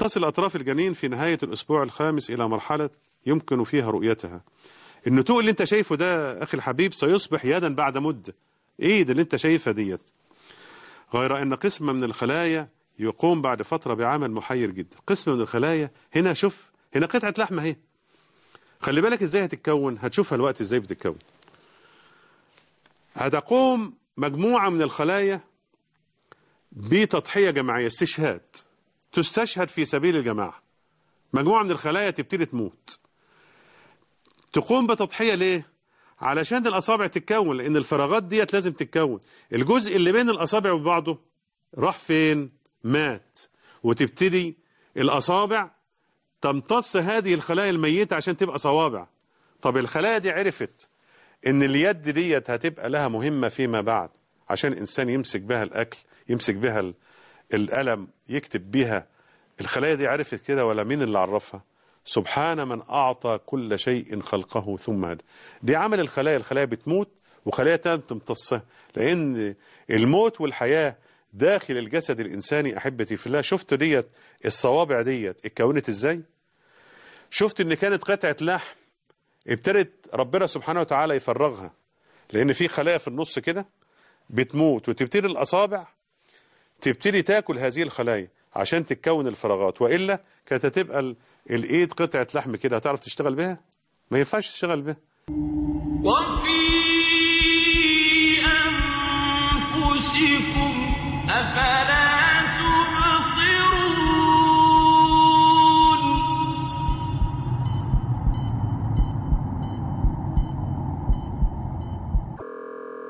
تصل أطراف الجنين في نهاية الأسبوع الخامس إلى مرحلة يمكن فيها رؤيتها النتوء اللي انت شايفه ده أخي الحبيب سيصبح يدا بعد مدة ايه ده اللي انت شايفها ديت غير أن قسم من الخلايا يقوم بعد فترة بعمل محير جدا قسم من الخلايا هنا شوف هنا قطعة لحمة اهي خلي بالك ازاي هتتكون هتشوفها الوقت ازاي بتتكون هتقوم مجموعة من الخلايا بتضحية جماعية استشهاد تستشهد في سبيل الجماعة مجموعة من الخلايا تبتدي تموت تقوم بتضحية ليه علشان الأصابع تتكون لأن الفراغات ديت لازم تتكون الجزء اللي بين الأصابع وبعضه راح فين مات وتبتدي الأصابع تمتص هذه الخلايا الميتة عشان تبقى صوابع طب الخلايا دي عرفت ان اليد ديت هتبقى لها مهمة فيما بعد عشان الإنسان يمسك بها الأكل يمسك بها ال- القلم يكتب بها الخلايا دي عرفت كده ولا مين اللي عرفها سبحان من أعطى كل شيء خلقه ثم هدى دي عمل الخلايا الخلايا بتموت وخلايا تانية تمتصها لأن الموت والحياة داخل الجسد الإنساني أحبتي في الله شفتوا ديت الصوابع ديت اتكونت إزاي شفت إن كانت قطعة لحم ابتدت ربنا سبحانه وتعالى يفرغها لأن في خلايا في النص كده بتموت وتبتدي الأصابع تبتدي تاكل هذه الخلايا عشان تتكون الفراغات وإلا كانت هتبقى ال- الإيد قطعة لحم كده هتعرف تشتغل بها ما ينفعش تشتغل بها واغفر